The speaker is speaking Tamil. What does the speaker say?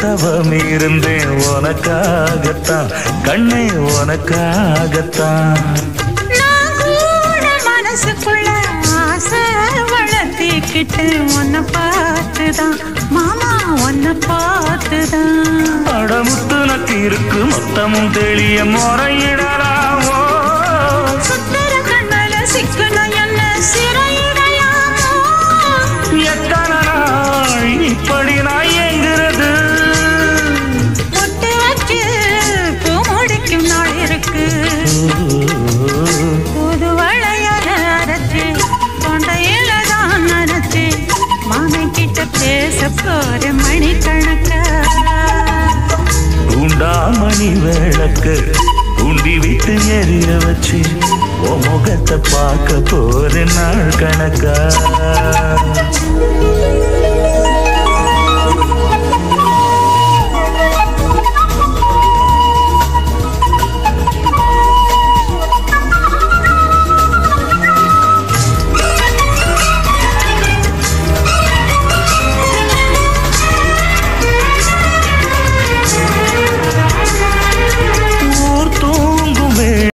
தவம் இருந்தேன் உனக்காகத்தான் கண்ணே உனக்காகத்தான் நான் கூட மனசுக்குள்ள ஆசை வளர்த்திக்கிட்டு உன்னை பார்த்துதான் மாமா உன்னை பார்த்துதான் அடமுத்து நக்கு இருக்கு மொத்தமும் தெளிய முறையிடலாமோ சுத்தர கண்மல சிக்கணும் என்ன சிறையிடையாமோ எத்தனை நாள் இப்படி நான் எங்கிறது பொட்டு வச்சு பூ முடிக்கும் நாள் இருக்கு புது வளையல அரைச்சு தொண்டையில தான் நனைச்சு மாமன் கிட்ட பேச போற மணிக்கணக்கா தூண்டாமணி விளக்கு தூண்டி விட்டு எரிய வச்சு உன் முகத்தை பார்க்க போற நாள் கணக்கா